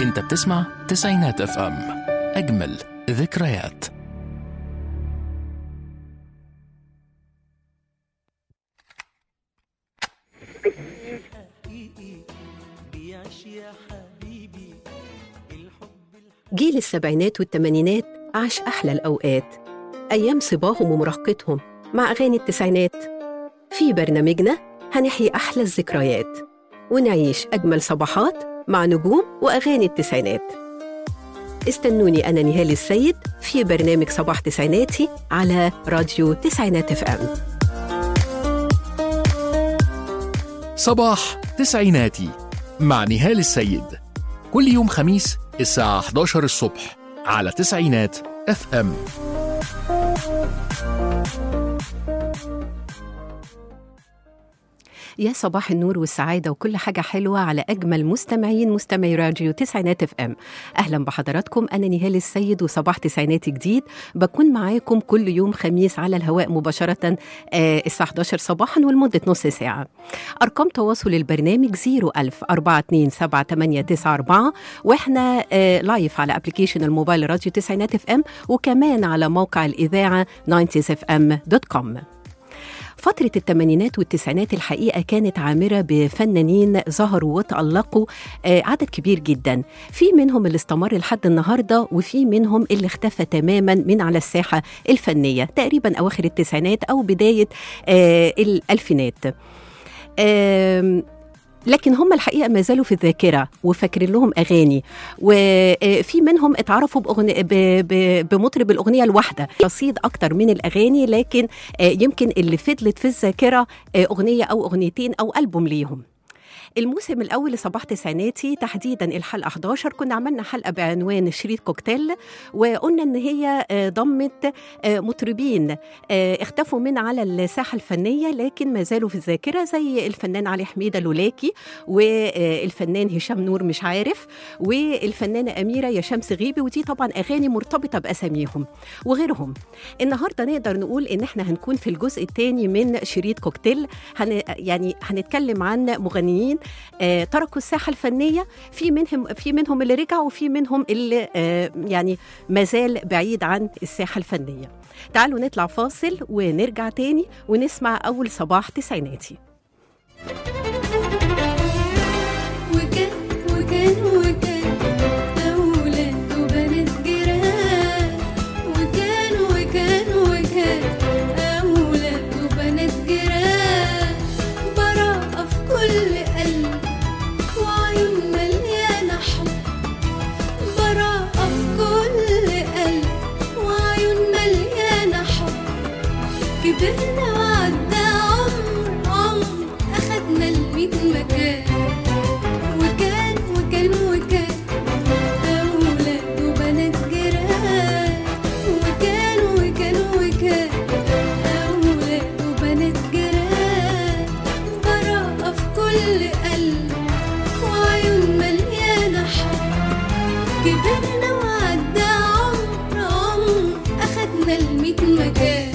انت بتسمع تسعينات اف ام اجمل ذكريات جيل السبعينات والثمانينات عاش أحلى الأوقات أيام صباهم ومراهقتهم مع أغاني التسعينات في برنامجنا هنحيي أحلى الذكريات ونعيش أجمل صباحات مع نجوم وأغاني التسعينات استنوني أنا نهال السيد في برنامج صباح تسعيناتي على راديو تسعينات اف ام صباح تسعيناتي مع نهال السيد كل يوم خميس الساعة 11 الصبح على تسعينات اف ام يا صباح النور والسعادة وكل حاجة حلوة على أجمل مستمعين مستمعي راديو تسعينات اف ام أهلا بحضراتكم أنا نهال السيد وصباح تسعيناتي جديد بكون معاكم كل يوم خميس على الهواء مباشرة آه الساعة 11 صباحا ولمدة نص ساعة أرقام تواصل البرنامج 01000 427 وإحنا آه لايف على أبليكيشن الموبايل راديو تسعينات اف ام وكمان على موقع الإذاعة 90fm.com فترة الثمانينات والتسعينات الحقيقة كانت عامرة بفنانين ظهروا وتألقوا آه، عدد كبير جدا في منهم اللي استمر لحد النهاردة وفي منهم اللي اختفى تماما من على الساحة الفنية تقريبا أواخر التسعينات أو بداية آه، الألفينات آم، لكن هم الحقيقه ما زالوا في الذاكره وفاكرين لهم اغاني وفي منهم اتعرفوا بأغني ب- ب- بمطرب الاغنيه الواحده رصيد اكتر من الاغاني لكن آه، يمكن اللي فضلت في الذاكره آه، اغنيه او اغنيتين او البوم ليهم الموسم الاول لصباح تسعيناتي تحديدا الحلقه 11 كنا عملنا حلقه بعنوان شريط كوكتيل وقلنا ان هي آه، ضمت آه، مطربين آه، اختفوا من على الساحه الفنيه لكن ما زالوا في الذاكره زي الفنان علي حميده لولاكي والفنان هشام نور مش عارف والفنانه اميره يا شمس غيبي ودي طبعا اغاني مرتبطه باساميهم وغيرهم النهارده نقدر نقول ان احنا هنكون في الجزء الثاني من شريط كوكتيل هن يعني هنتكلم عن مغنيين آه تركوا الساحه الفنيه في منهم في منهم اللي رجعوا وفي منهم اللي آه يعني ما زال بعيد عن الساحه الفنيه تعالوا نطلع فاصل ونرجع تاني ونسمع اول صباح تسعيناتي وكان وكان وكان أولاد وبنات جيران وكان وكان وكان أولاد وبنات جيران براءة في كل قلب وعيون مليانة حب براءة في كل قلب وعيون مليانة حب كبرنا وعدى عمر عمر أخدنا الميت مكان وكان وكان وكان أولاد وبنات جيران وكان وكان وكان أولاد وبنات جيران براءة في كل قلب وعيون مليانة حب كبرنا وعدى عمر عمر أخدنا الميت مكان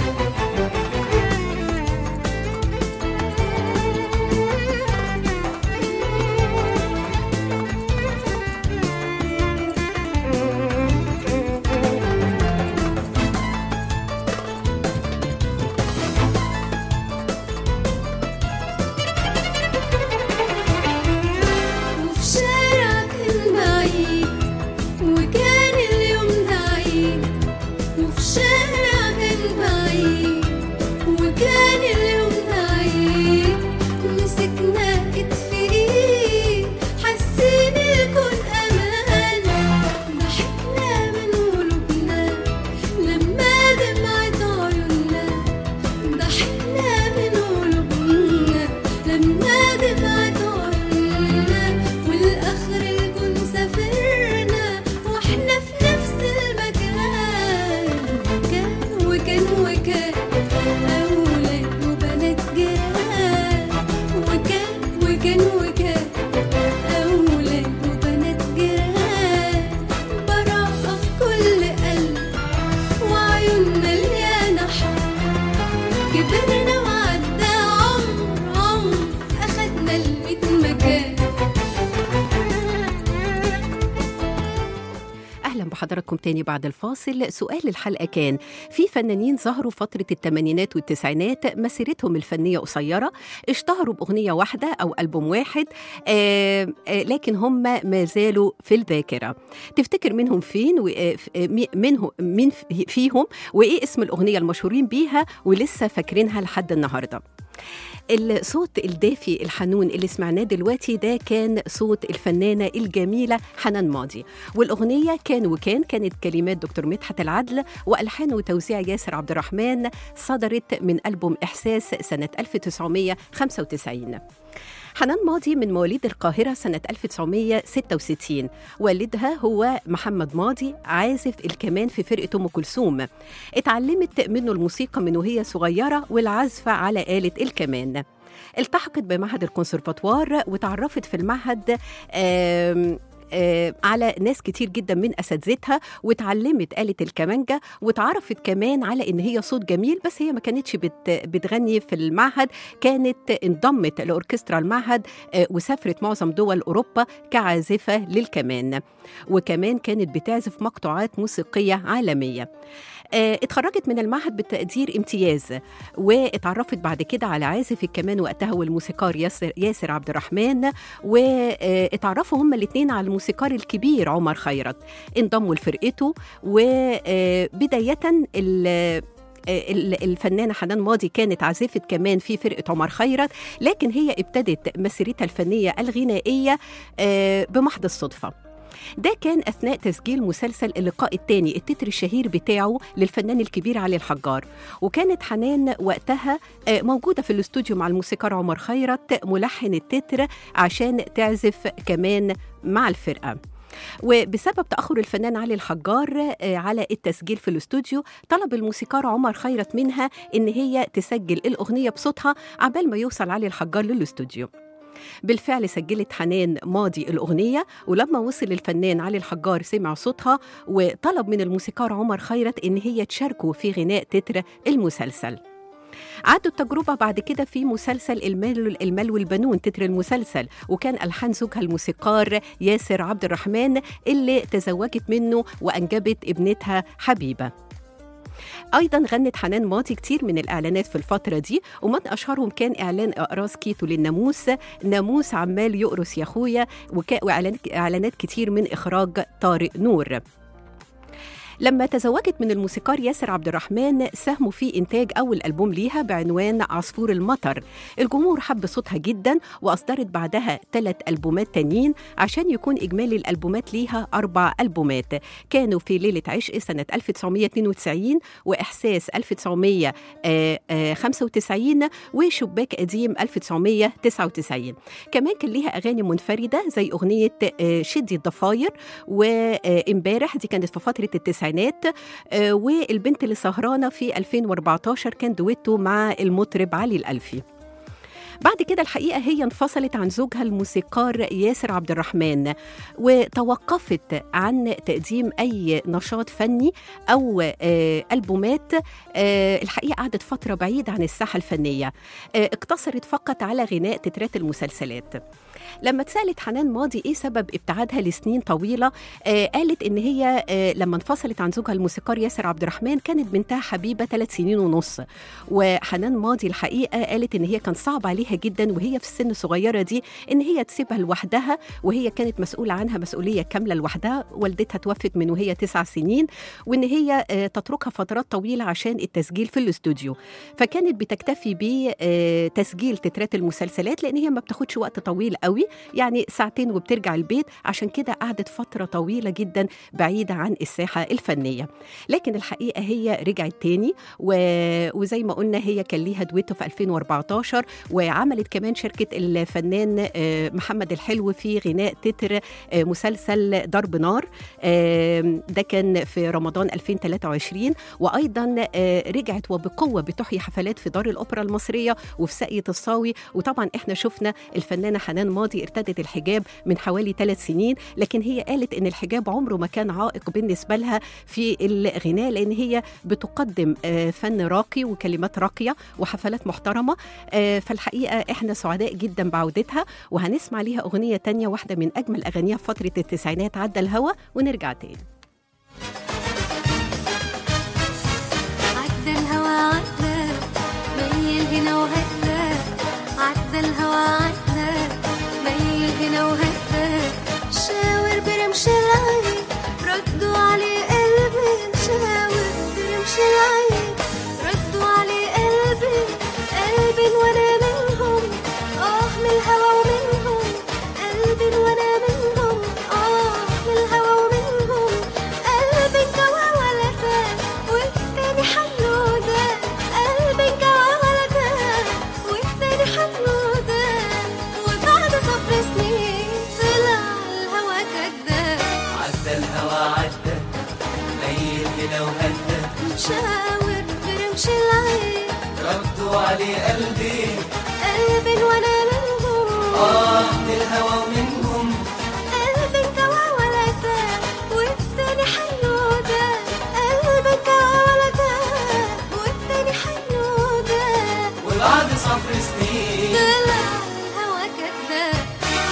وفي شارع كان بعيد وكان اليوم ده عيد وفي شارع كان بعيد وكان اليوم ده عيد مسكنا ايد في ايد حاسين الكون امان ضحكنا من قلوبنا لما دمعت عيوننا ضحكنا من قلوبنا لما دمعت عيوننا والآخر الكون سافرنا واحنا في نفس المكان كان وكان وكان أولاد وبنات جيران وكان وكان وكان أولاد وبنات جيران براءة في كل قلب وعيون مليانة حب كبرنا وعدى عمر عمر أخدنا الميت مكان بحضراتكم تاني بعد الفاصل سؤال الحلقة كان في فنانين ظهروا فترة الثمانينات والتسعينات مسيرتهم الفنية قصيرة اشتهروا بأغنية واحدة أو ألبوم واحد آه آه لكن هم ما زالوا في الذاكرة تفتكر منهم فين و- آه، ف- آه، مي- منهم مين في- فيهم وإيه اسم الأغنية المشهورين بيها ولسه فاكرينها لحد النهاردة الصوت الدافي الحنون اللي سمعناه دلوقتي ده كان صوت الفنانة الجميلة حنان ماضي والأغنية كان وكان كانت كلمات دكتور مدحت العدل وألحان وتوزيع ياسر عبد الرحمن صدرت من ألبوم إحساس سنة 1995 حنان ماضي من مواليد القاهرة سنة 1966 والدها هو محمد ماضي عازف الكمان في فرقة أم كلثوم اتعلمت منه الموسيقى من وهي صغيرة والعزف على آلة الكمان التحقت بمعهد الكونسرفاتوار وتعرفت في المعهد آم آه، على ناس كتير جدا من اساتذتها واتعلمت آلة الكمانجة واتعرفت كمان على ان هي صوت جميل بس هي ما كانتش بت بتغني في المعهد كانت انضمت لاوركسترا المعهد آه، وسافرت معظم دول اوروبا كعازفه للكمان وكمان كانت بتعزف مقطوعات موسيقيه عالميه آه، اتخرجت من المعهد بتقدير امتياز واتعرفت بعد كده على عازف الكمان وقتها والموسيقار ياسر, ياسر عبد الرحمن واتعرفوا هما الاثنين على الموسيقار الكبير عمر خيرت انضموا لفرقته وبداية ال ال- الفنانة حنان ماضي كانت عازفة كمان في فرقة عمر خيرت لكن هي ابتدت مسيرتها الفنية الغنائية آه، بمحض الصدفة ده كان أثناء تسجيل مسلسل اللقاء الثاني التتر الشهير بتاعه للفنان الكبير علي الحجار وكانت حنان وقتها آه، موجودة في الاستوديو مع الموسيقار عمر خيرت ملحن التتر عشان تعزف كمان مع الفرقة وبسبب تأخر الفنان علي الحجار آه، على التسجيل في الاستوديو طلب الموسيقار عمر خيرت منها إن هي تسجل الأغنية بصوتها عبال ما يوصل علي الحجار للاستوديو بالفعل سجلت حنان ماضي الأغنية ولما وصل الفنان علي الحجار سمع صوتها وطلب من الموسيقار عمر خيرت إن هي تشاركه في غناء تتر المسلسل عادوا التجربة بعد كده في مسلسل المال المال والبنون تتر المسلسل وكان ألحان زوجها الموسيقار ياسر عبد الرحمن اللي تزوجت منه وأنجبت ابنتها حبيبة ايضا غنت حنان ماضي كتير من الاعلانات في الفتره دي ومن اشهرهم كان اعلان اقراص كيتو للناموس ناموس عمال يقرص يا اخويا وكا- واعلانات اعلانات كتير من اخراج طارق نور لما تزوجت من الموسيقار ياسر عبد الرحمن ساهموا في إنتاج أول ألبوم ليها بعنوان عصفور المطر الجمهور حب صوتها جدا وأصدرت بعدها ثلاث ألبومات تانيين عشان يكون إجمالي الألبومات ليها أربع ألبومات كانوا في ليلة عشق سنة 1992 وإحساس 1995 وشباك قديم 1999 كمان كان ليها أغاني منفردة زي أغنية آه، شدي الضفاير وامبارح دي كانت في فترة التسعينات آه، والبنت اللي سهرانة في 2014 كان دويتو مع المطرب علي الألفي بعد كده الحقيقة هي انفصلت عن زوجها الموسيقار ياسر عبد الرحمن وتوقفت عن تقديم أي نشاط فني أو آه، ألبومات آه، الحقيقة قعدت فترة بعيدة عن الساحة الفنية آه، اقتصرت فقط على غناء تترات المسلسلات لما اتسالت حنان ماضي ايه سبب ابتعادها لسنين طويله آه قالت ان هي آه لما انفصلت عن زوجها الموسيقار ياسر عبد الرحمن كانت بنتها حبيبه ثلاث سنين ونص وحنان ماضي الحقيقه قالت ان هي كان صعب عليها جدا وهي في السن الصغيره دي ان هي تسيبها لوحدها وهي كانت مسؤوله عنها مسؤوليه كامله لوحدها والدتها توفت من وهي تسع سنين وان هي آه تتركها فترات طويله عشان التسجيل في الاستوديو فكانت بتكتفي بتسجيل تترات المسلسلات لان هي ما بتاخدش وقت طويل قوي يعني ساعتين وبترجع البيت عشان كده قعدت فتره طويله جدا بعيده عن الساحه الفنيه لكن الحقيقه هي رجعت تاني و... وزي ما قلنا هي كان ليها دويتو في 2014 وعملت كمان شركه الفنان آه، محمد الحلو في غناء تتر آه، مسلسل ضرب نار آه، ده كان في رمضان 2023 وايضا آه، رجعت وبقوه بتحيي حفلات في دار الاوبرا المصريه وفي ساقية الصاوي وطبعا احنا شفنا الفنانه حنان ماضي ارتدت الحجاب من حوالي ثلاث سنين لكن هي قالت ان الحجاب عمره ما كان عائق بالنسبه لها في الغناء لان هي بتقدم آه، فن راقي وكلمات راقيه وحفلات محترمه آه، فالحقيقه احنا سعداء جدا بعودتها وهنسمع ليها اغنيه تانية واحده من اجمل اغانيها في فتره التسعينات عدى الهوى ونرجع تاني عدى الهوى عدى ميل هنا وهدى شاور برمش العين ردوا عليه قلبي شاور برمش العين ردوا عليه قلبي قلبي وانا منهم اه من الهوى ومنهم قلبي وانا منهم اه من الهوى ومنهم قلبي انكوى ولا تاه والتاني حنودة قلبي انكوى ولا تاه والتاني حنودة وبعد صبر سنين طلع الهوى كداب عدى الهوى عدى ميل هنا وهدى مشاور برمش العين ردوا عليه قلبي قلبي وانا منهم آه للهوى ومنهم قلبي انكوى ولا تاه والتاني حنودة قلبي انكوى ولا تاه والتاني حنودة وبعد صبر سنين طلع الهوى كداب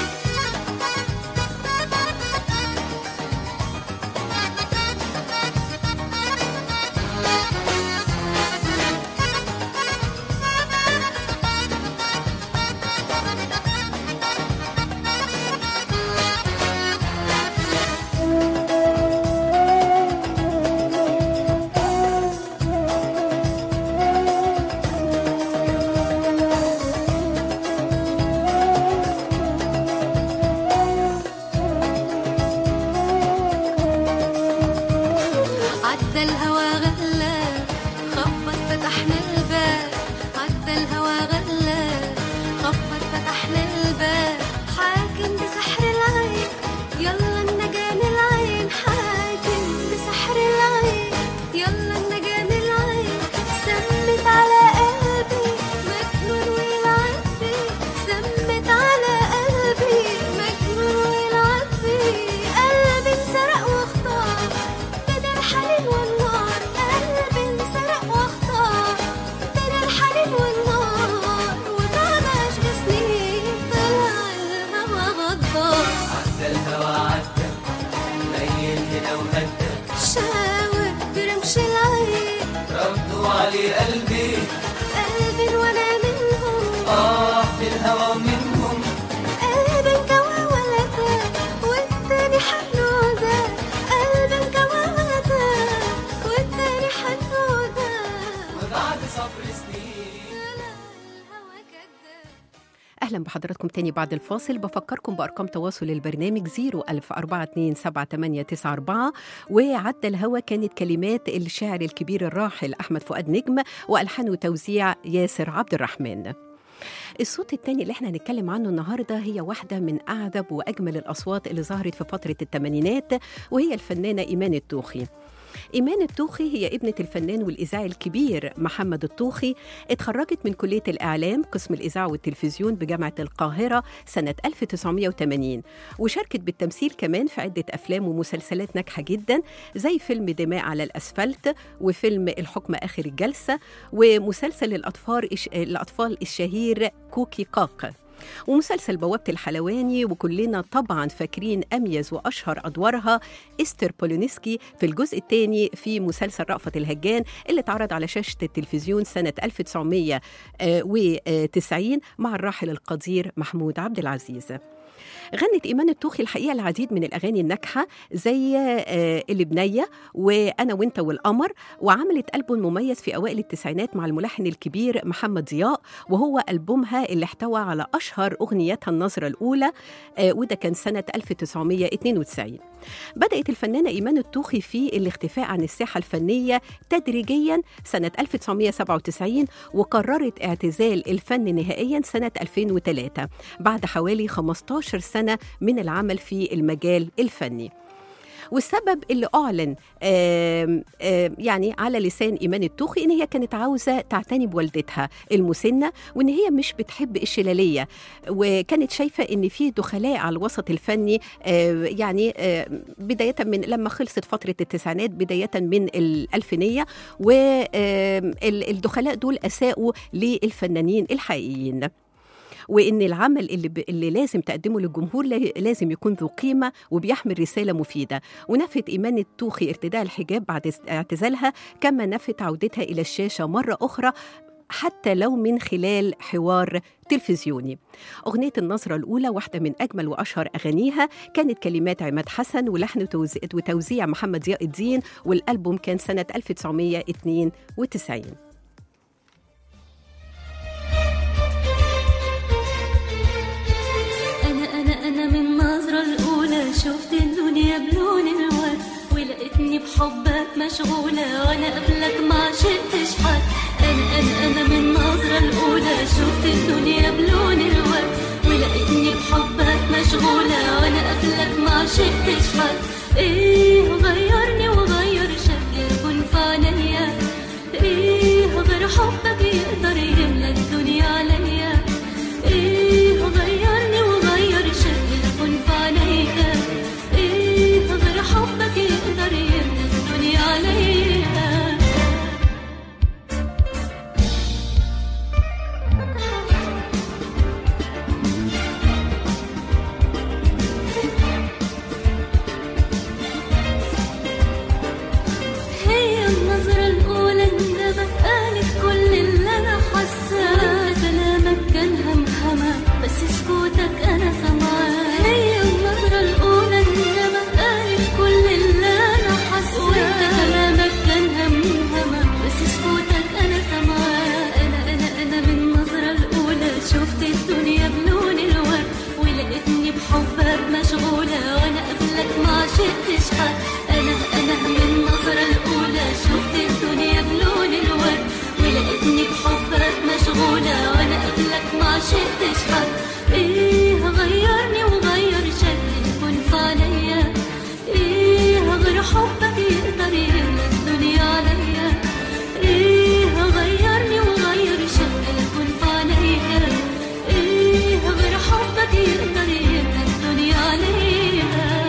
عدى الهوى غلى خبط فتحنا الباب عدى الهوى غلى خبط فتحنا الباب حاكم بسحر العين يلا النجاة من العين حاكم بسحر العين يلا النجاة من العين سمت على قلبي مجنون ويلعب بي سمت على قلبي مجنون ويلعب بي قلبي انسرق واختار بين الحنين والنار قلبي انسرق واختار بين الحنين والنار وبعد عشر سنين طلع الهوى غدار عدى الهوى عدى ميل هنا وهدى شاور برمش العين ردوا عليه قلبي قلبي وانا منهم آه للهوى ومنهم قلبي انكوى ولا تاه والتاني حنودة قلبي انكوى ولا تاه والتاني حنودة وبعد صبر سنين طلع الهوى كداب أهلا بحضراتكم تاني بعد الفاصل بفكركم بأرقام تواصل البرنامج 010427894 وعدى الهوى كانت كلمات الشاعر الكبير الراحل أحمد فؤاد نجم وألحان وتوزيع ياسر عبد الرحمن الصوت التاني اللي احنا هنتكلم عنه النهارده هي واحدة من أعذب وأجمل الأصوات اللي ظهرت في فترة الثمانينات وهي الفنانة إيمان التوخي إيمان التوخي هي ابنة الفنان والإذاعي الكبير محمد التوخي اتخرجت من كلية الإعلام قسم الإذاعة والتلفزيون بجامعة القاهرة سنة 1980 وشاركت بالتمثيل كمان في عدة أفلام ومسلسلات ناجحة جدا زي فيلم دماء على الأسفلت وفيلم الحكم آخر الجلسة ومسلسل الأطفال الأطفال الشهير كوكي قاق ومسلسل بوابة الحلواني وكلنا طبعا فاكرين أميز وأشهر أدوارها إستر بولونسكي في الجزء الثاني في مسلسل رأفت الهجان اللي اتعرض على شاشة التلفزيون سنة 1990 مع الراحل القدير محمود عبد العزيز غنت إيمان التوخي الحقيقة العديد من الأغاني الناجحة زي آه، اللبنية وأنا وأنت والقمر وعملت ألبوم مميز في أوائل التسعينات مع الملحن الكبير محمد ضياء وهو ألبومها اللي احتوى على أشهر أغنياتها النظرة الأولى آه، وده كان سنة 1992 بدأت الفنانة إيمان التوخي في الاختفاء عن الساحة الفنية تدريجيا سنة 1997 وقررت اعتزال الفن نهائيا سنة 2003 بعد حوالي 15 سنة من العمل في المجال الفني والسبب اللي أعلن آم آم يعني على لسان إيمان التوخي إن هي كانت عاوزة تعتني بوالدتها المسنة وإن هي مش بتحب الشلالية وكانت شايفة إن في دخلاء على الوسط الفني آه، يعني آه، بداية من لما خلصت فترة التسعينات بداية من الألفينية والدخلاء دول أساءوا للفنانين الحقيقيين وان العمل اللي, ب... اللي لازم تقدمه للجمهور لا- لازم يكون ذو قيمه وبيحمل رساله مفيده ونفت ايمان التوخي ارتداء الحجاب بعد اعتزالها كما نفت عودتها الى الشاشه مره اخرى حتى لو من خلال حوار تلفزيوني أغنية النظرة الأولى واحدة من أجمل وأشهر أغانيها كانت كلمات عماد حسن ولحن وتوزيع- وتوزيع محمد ضياء الدين والألبوم كان سنة 1992 أنا أنا أنا من النظرة الأولى شفت الدنيا بلون الورد ولقيتني بحبك مشغولة وأنا قبلك ما عشقتش حد أنا أنا أنا من النظرة الأولى شفت الدنيا بلون الورد ولقيتني بحبك مشغولة وأنا قبلك ما عشقتش حد إيه غيرني وغير شكلي كن في عينيا إيه غير حبك يقدر يملى الدنيا عليا ايه غيرني وغير شكلي كن في عليا ايه غير حبك يقدر يملى الدنيا عليا هي النظرة الأولى انجابت قالت كل اللي أنا حاساه كلامك كان همهمة بس سكوتك أنا سامعاه هي النظرة الأولى انجابت قالت كل اللي أنا حاساه وأنت كلامك كان همهمة بس سكوتك أنا سامعاه أنا أنا أنا من النظرة الأولى شفت الدنيا بلون الورد ولقيتني بحبك مشغولة وأنا قبلك ما عشقتش حد أنا أنا من النظرة الأولى شفت الدنيا بلون الورد ولقيتني بحبك مشغولة وأنا قبلك ما عشقتش حد إيه غيرني وغير شكلي كن في عليا إيه غير حبك يقدر يملى الدنيا عليا إيه غيرني وغير شكلي كن في عليا إيه غير حبك يقدر يملى الدنيا عليا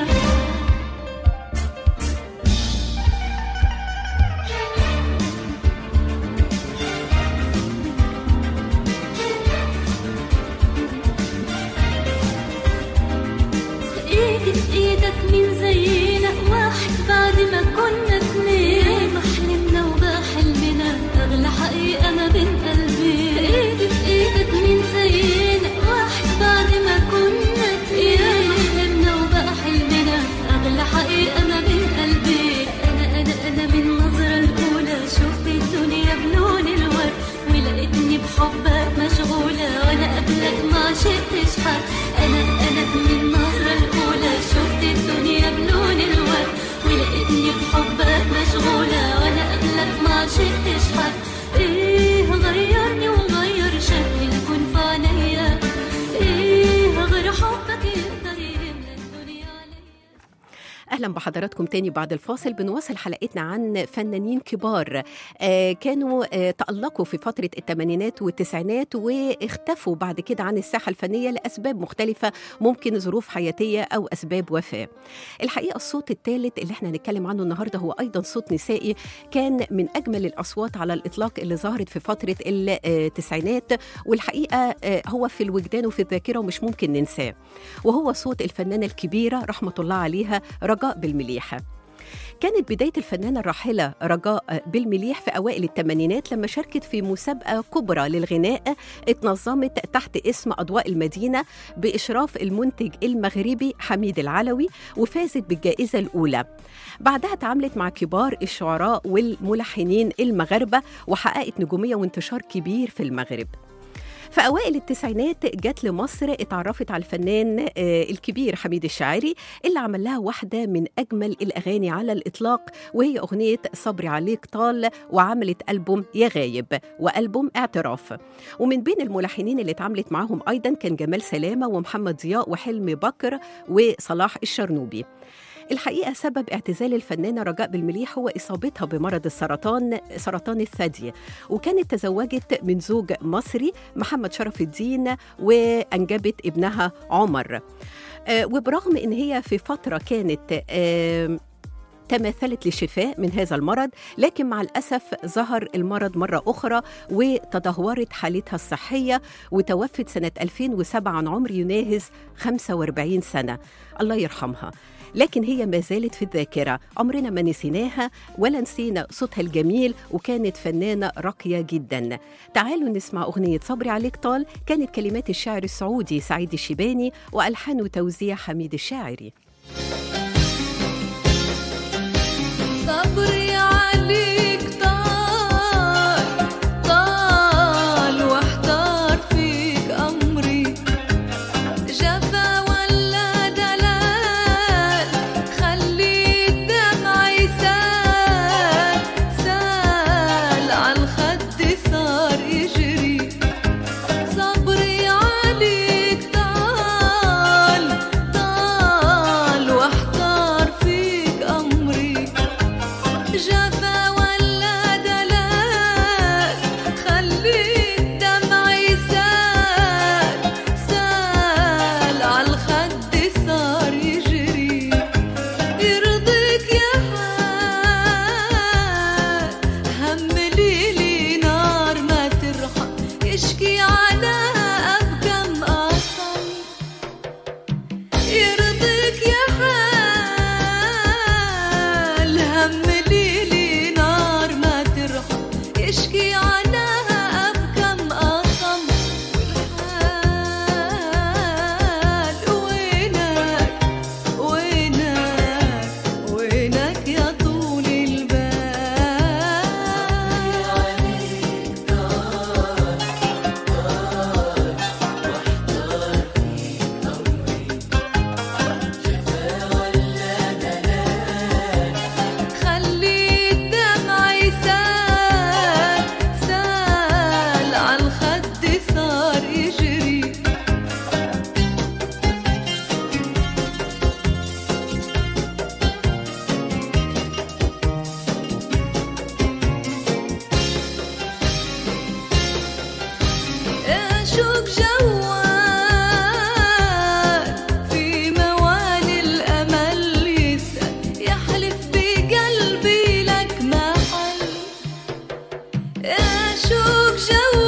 ايدي في ايدك مين زينا واحد بعد ما كنا اتنين بحلمنا وبحلمنا اغلى حقيقة ما بين قلبي ايدي في ايدك مين زينا واحد بعد ما كنا اتنين بحلمنا وبحلمنا اغلى حقيقة ما بين قلبي انا انا انا من النظرة الاولى شفت الدنيا بلون الورد ولقيتني بحبك مشغولة وانا قبلك ما عشقتش حد انا انا من النظرة الاولى شفت الدنيا بلون الورد ولقيتني بحبك مشغولة وانا قبلك ما عشقتش حد ايه غيرني وغير شكلي كن في عينيا ايه غير حبك يقدر يملى الدنيا عليا اهلا بحضراتكم تاني بعد الفاصل بنواصل حلقتنا عن فنانين كبار آه كانوا آه تألقوا في فترة الثمانينات والتسعينات واختفوا بعد كده عن الساحة الفنية لأسباب مختلفة ممكن ظروف حياتية أو أسباب وفاة الحقيقة الصوت الثالث اللي احنا هنتكلم عنه النهاردة هو أيضا صوت نسائي كان من أجمل الأصوات على الإطلاق اللي ظهرت في فترة التسعينات والحقيقة آه هو في الوجدان وفي الذاكرة ومش ممكن ننساه وهو صوت الفنانة الكبيرة رحمة الله عليها رجاء بالمليحة كانت بداية الفنانة الراحلة رجاء بالمليح في أوائل الثمانينات لما شاركت في مسابقة كبرى للغناء اتنظمت تحت اسم أضواء المدينة بإشراف المنتج المغربي حميد العلوي وفازت بالجائزة الأولى بعدها تعاملت مع كبار الشعراء والملحنين المغاربة وحققت نجومية وانتشار كبير في المغرب في أوائل التسعينات جت لمصر اتعرفت على الفنان آه، الكبير حميد الشاعري اللي عمل لها واحدة من أجمل الأغاني على الإطلاق وهي أغنية صبري عليك طال وعملت ألبوم يا غايب وألبوم اعتراف ومن بين الملحنين اللي اتعاملت معاهم أيضا كان جمال سلامة ومحمد ضياء وحلمي بكر وصلاح الشرنوبي الحقيقة سبب اعتزال الفنانة رجاء بالمليح هو إصابتها بمرض السرطان سرطان الثدي وكانت تزوجت من زوج مصري محمد شرف الدين وأنجبت ابنها عمر آه، وبرغم إن هي في فترة كانت آه، تماثلت للشفاء من هذا المرض لكن مع الأسف ظهر المرض مرة أخرى وتدهورت حالتها الصحية وتوفت سنة 2007 عن عمر يناهز 45 سنة الله يرحمها لكن هي ما زالت في الذاكرة عمرنا ما نسيناها ولا نسينا صوتها الجميل وكانت فنانة راقية جدا تعالوا نسمع أغنية صبري عليك طال كانت كلمات الشاعر السعودي سعيد الشيباني وألحان وتوزيع حميد الشاعري صبري عليك طال طال واحتار فيك أمري جفا ولا دلال خلي الدمع يسال سال عالخد صار يجري صبري عليك طال طال واحتار فيك أمري جفا ولا دلال خلي الدمع يسال سال عالخد صار يجري يرضيك يا حال هم ليلي نار ما ترحم يشكي على أبكم أصل يرضيك يا حال هم ليلي نار ما ترحم يشكي عنها أبكم أصم والحال وينك وينك وينك يا طول البال خلي الدمع يسال سال عالخد صار يجري اشوق جوال في موالي الامل يسال يحلف بقلبي لك محل اشوق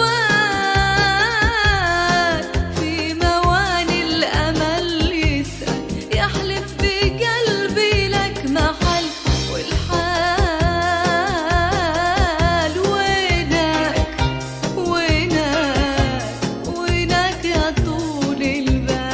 جوال في مواني الامل يسال يحلف بقلبي لك محل والحال وينك وينك وينك يا طول البال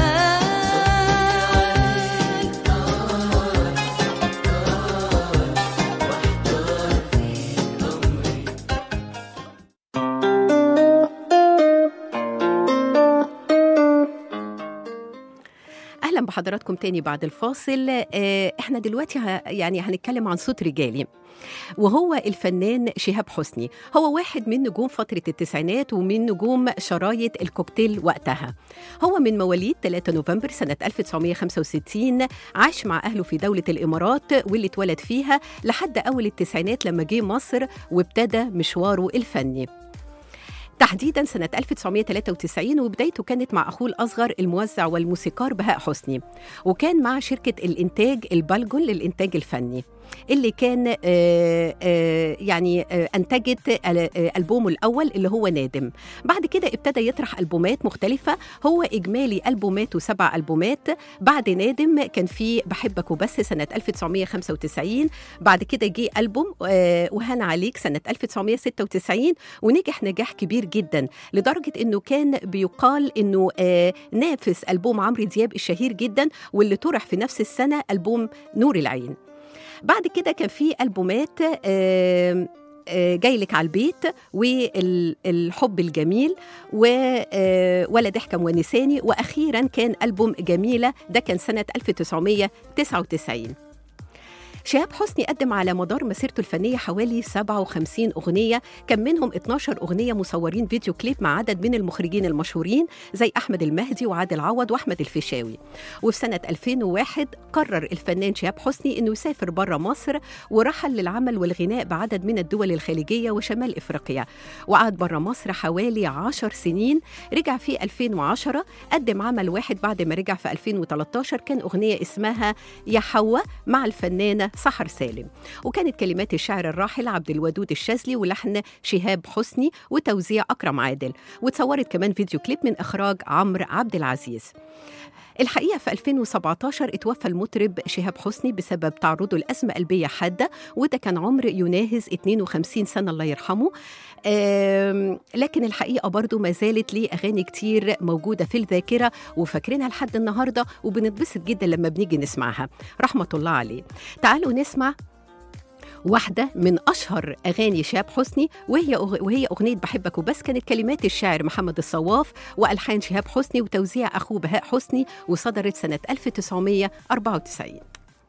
اهلا بحضراتكم تاني بعد الفاصل آه، احنا دلوقتي ه- يعني هنتكلم عن صوت رجالي وهو الفنان شهاب حسني هو واحد من نجوم فترة التسعينات ومن نجوم شرايط الكوكتيل وقتها هو من مواليد 3 نوفمبر سنة 1965 عاش مع أهله في دولة الإمارات واللي اتولد فيها لحد أول التسعينات لما جه مصر وابتدى مشواره الفني تحديدا سنة 1993 وبدايته كانت مع أخوه الأصغر الموزع والموسيقار بهاء حسني وكان مع شركة الإنتاج البلجون للإنتاج الفني اللي كان آه، آه، يعني آه، أنتجت ال- آه، ألبومه الأول اللي هو نادم بعد كده ابتدى يطرح ألبومات مختلفة هو إجمالي ألبوماته سبع ألبومات بعد نادم كان في بحبك وبس سنة 1995 بعد كده جه ألبوم آه، وهان عليك سنة 1996 ونجح نجاح كبير جدا لدرجة أنه كان بيقال أنه آه، نافس ألبوم عمرو دياب الشهير جدا واللي طرح في نفس السنة ألبوم نور العين بعد كده كان في ألبومات آه، آه، جاي لك على البيت والحب الجميل و آه، ولا ضحكة ونساني وأخيرا كان ألبوم جميلة ده كان سنة 1999 شهاب حسني قدم على مدار مسيرته الفنية حوالي 57 أغنية كان منهم 12 أغنية مصورين فيديو كليب مع عدد من المخرجين المشهورين زي أحمد المهدي وعادل عوض وأحمد الفيشاوي وفي سنة 2001 قرر الفنان شهاب حسني أنه يسافر بره مصر ورحل للعمل والغناء بعدد من الدول الخليجية وشمال إفريقيا وقعد بره مصر حوالي 10 سنين رجع في 2010 قدم عمل واحد بعد ما رجع في 2013 كان أغنية اسمها يا حواء مع الفنانة سحر سالم وكانت كلمات الشاعر الراحل عبد الودود الشاذلي ولحن شهاب حسني وتوزيع أكرم عادل وتصورت كمان فيديو كليب من إخراج عمرو عبد العزيز الحقيقة في 2017 اتوفى المطرب شهاب حسني بسبب تعرضه لأزمة قلبية حادة وده كان عمر يناهز 52 سنة الله يرحمه آم، لكن الحقيقة برضو ما زالت ليه أغاني كتير موجودة في الذاكرة وفاكرينها لحد النهاردة وبنتبسط جدا لما بنيجي نسمعها رحمة الله عليه تعالوا نسمع واحدة من أشهر أغاني شاب حسني وهي أغ... وهي أغنية بحبك وبس كانت كلمات الشاعر محمد الصواف وألحان شهاب حسني وتوزيع أخوه بهاء حسني وصدرت سنة 1994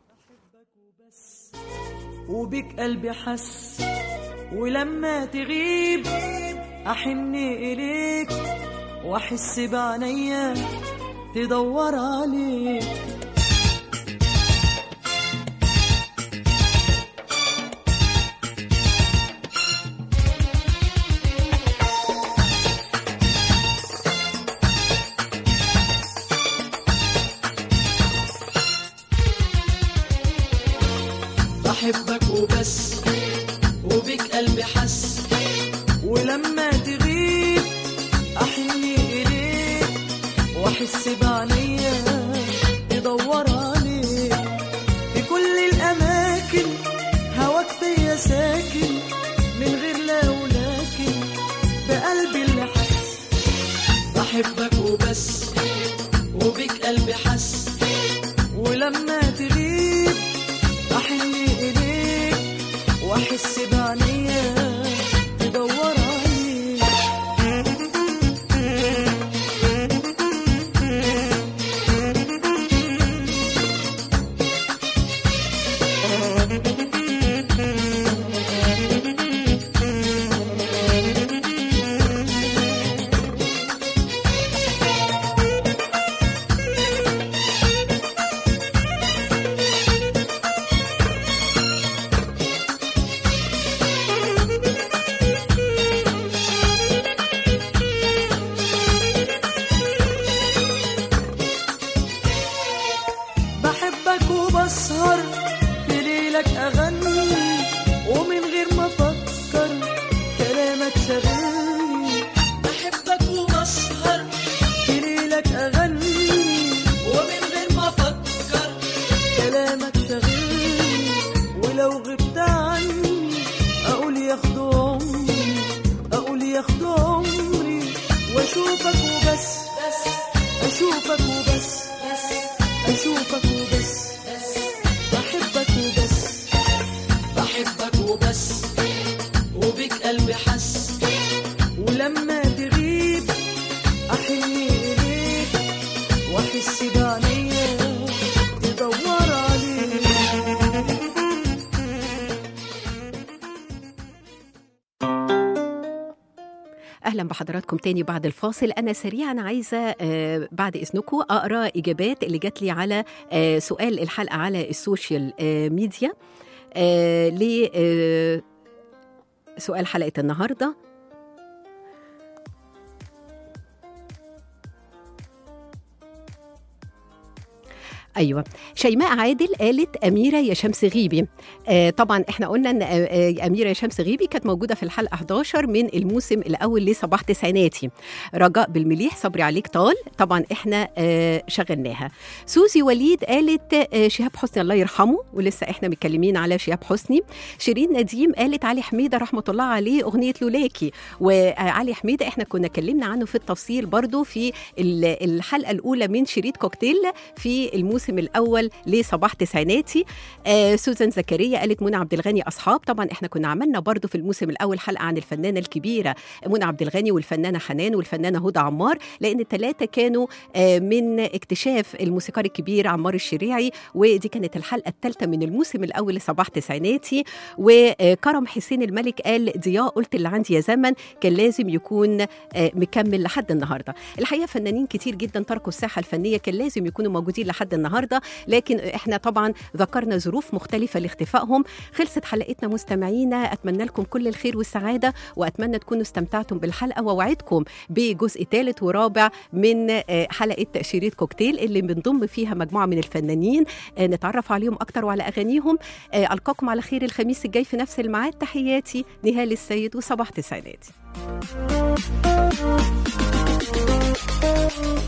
وبك قلبي حس ولما تغيب أحن إليك وأحس بعينيا تدور عليك بحبك وبس وبك قلبي حس ولما تغيب أحن إليك وأحس بعينيا تدور عليك في كل الأماكن هواك فيا ساكن من غير لا ولكن بقلبي اللي حس بحبك وبس وبك قلبي حس ولما تغيب أحن إليك وأحس بعينيا تدور عليك بحبك وبسهر في ليلك أغني ومن غير ما أفكر كلامك شاغلني بحبك وبسهر في ليلك أغني ومن غير ما أفكر كلامك شاغلني ولو غبت عني أقول ياخد عمري أقول ياخد عمري وأشوفك وبس أشوفك وبس أشوفك وبس بحبك وبس بحبك وبس وبك قلبي حس ولما تغيب أحن إليك وأحس بعينيا تدور عليك اهلا بحضراتكم تاني بعد الفاصل انا سريعا عايزه آه، بعد اذنكم اقرا اجابات اللي جات لي على آه، سؤال الحلقه على السوشيال آه، ميديا آه، ل آه، سؤال حلقه النهارده ايوه شيماء عادل قالت اميره يا شمس غيبي آه طبعا احنا قلنا ان آه، آه، اميره يا شمس غيبي كانت موجوده في الحلقه 11 من الموسم الاول لصباح تسعيناتي رجاء بالمليح صبري عليك طال طبعا احنا آه شغلناها سوزي وليد قالت آه شهاب حسني الله يرحمه ولسه احنا متكلمين على شهاب حسني شيرين نديم قالت علي حميده رحمه الله عليه اغنيه لولاكي وعلي حميده احنا كنا اتكلمنا عنه في التفصيل برضو في ال- الحلقه الاولى من شريط كوكتيل في الموسم الاول لصباح تسعيناتي آه سوزان زكريا قالت منى عبد الغني اصحاب طبعا احنا كنا عملنا برضو في الموسم الاول حلقه عن الفنانه الكبيره منى عبد الغني والفنانه حنان والفنانه هدى عمار لان الثلاثه كانوا آه من اكتشاف الموسيقار الكبير عمار الشريعي ودي كانت الحلقه الثالثه من الموسم الاول لصباح تسعيناتي وكرم حسين الملك قال ضياء قلت اللي عندي يا زمن كان لازم يكون آه، مكمل لحد النهارده الحقيقه فنانين كتير جدا تركوا الساحه الفنيه كان لازم يكونوا موجودين لحد النهارده النهارده لكن احنا طبعا ذكرنا ظروف مختلفه لاختفائهم خلصت حلقتنا مستمعينا اتمنى لكم كل الخير والسعاده واتمنى تكونوا استمتعتم بالحلقه واوعدكم بجزء ثالث ورابع من آه، حلقه تاشيريه كوكتيل اللي بنضم فيها مجموعه من الفنانين آه، نتعرف عليهم اكتر وعلى اغانيهم آه، القاكم على خير الخميس الجاي في نفس الميعاد تحياتي نهال السيد وصباح تسعيناتي